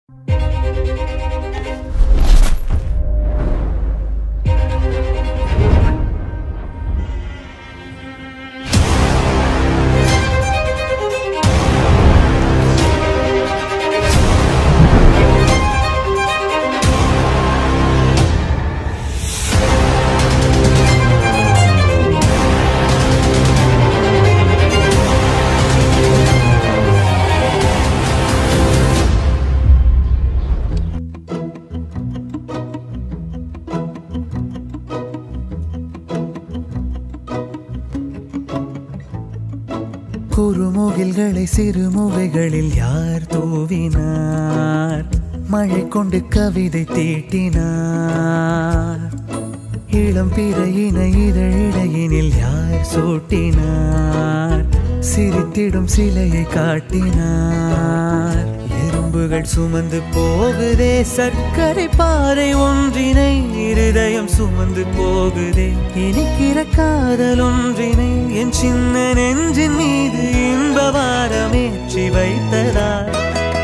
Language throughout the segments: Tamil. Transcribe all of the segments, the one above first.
குறுமுகில்களை சிறுமுகைகளில் யார் தூவினார் மழை கொண்டு கவிதை தீட்டினார் இளம் பிறையின இதழிடையினில் யார் சூட்டினார் சிரித்திடும் சிலையை காட்டினார் எறும்புகள் சுமந்து போகுதே சர்க்கரை பாறை ஒன்றினை இருதயம் சுமந்து போகுதே இனிக்கிற காதல் ஒன்றினை என் சின்ன நெஞ்சின் மீது இன்ப வாரமேற்றி வைத்ததார்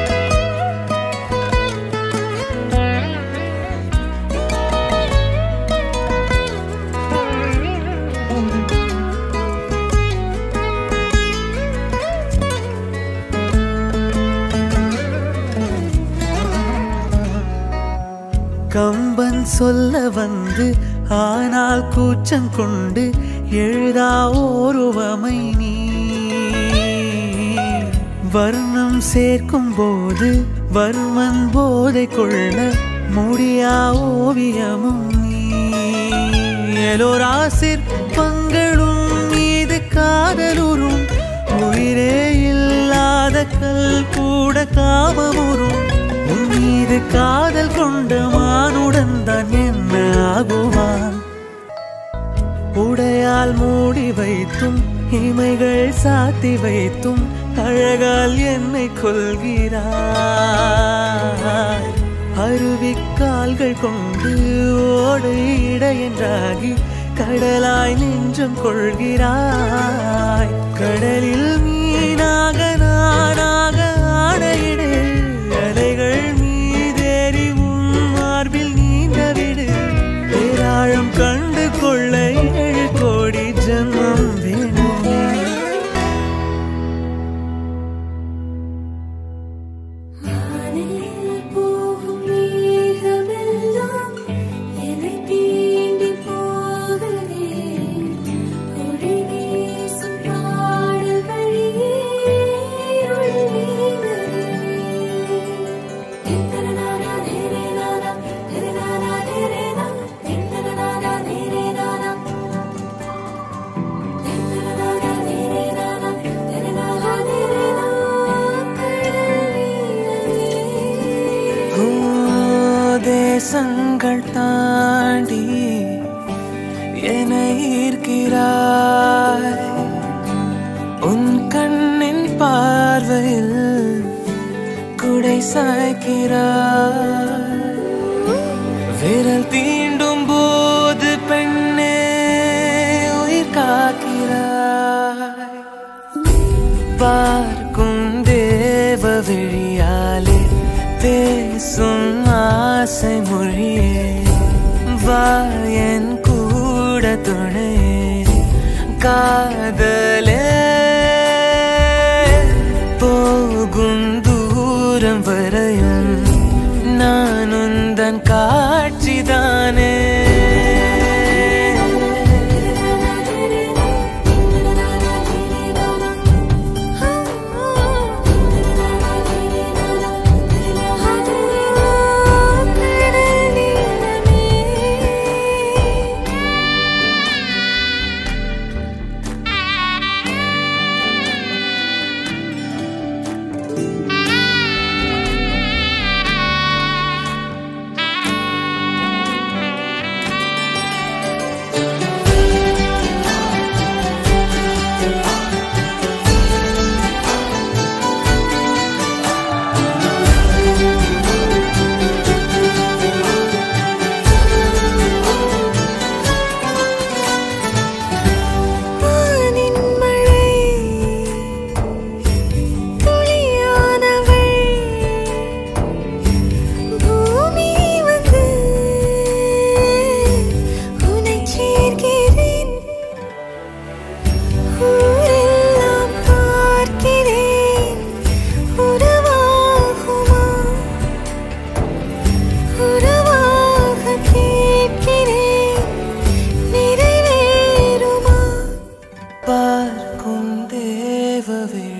கம்பன் சொல்ல வந்து ஆனால் கூச்சம் கொண்டு எழுதா ஓருவமை நீ வர்ணம் சேர்க்கும் போது வர்மன் போதை கொள்ள முடியா ஓவியமும் நீ எலோரா சிற்பங்களும் மீது காதலுறும் உயிரே இல்லாத கல் கூட காமமுறும் உன் மீது காதல் கொண்ட மானுடன் தான் என்ன ஆகுவான் உடையால் மூடி வைத்தும் இமைகள் சாத்தி வைத்தும் அழகால் என்னை கொள்கிறாய் அருவிக்கால்கள் கொண்டு ஓடு இடையென்றாகி கடலாய் நெஞ்சம் கொள்கிறாய் கடலில் மீனாக நானாக ஆடையிடு அலைகள் மீதேறி உன் மார்பில் நீந்த விடு பேராழம் கண்டு கொள்ள ஏழு கோடி ஜன்மம் வேணுமே வானில் போகும் மேகமெல்லாம் என்னை தீண்டி போகுதே ஒளி வீசும் பாடல் வழியே இருள் நீங்குதே. திந்தனனானா தேரேனானா, தேரேனானா தேரேனா, திந்தனனானா தேரேனானா. திந்தனனானா தேரேனானா, தேரேனானா தேரேனா, கடல் நீளமே. ஓ, தேசங்கள் தாண்டி என ஈர்க்கிறாய் உன் கண்ணின் பார்வையில் குடை சாய்க்கிறாய் விரல் தீண்டும் போது பெண்ணே உயிர் காக்கிறாய் பார்க்கும் தேவ விழியாலே பேசும் ஆசை மொழியே வா என் கூட துணை காதலே போகும் தூரம் வரையும் நான் உந்தன் காட்சிதானே ஆ பார்க்கும் தேவ விழி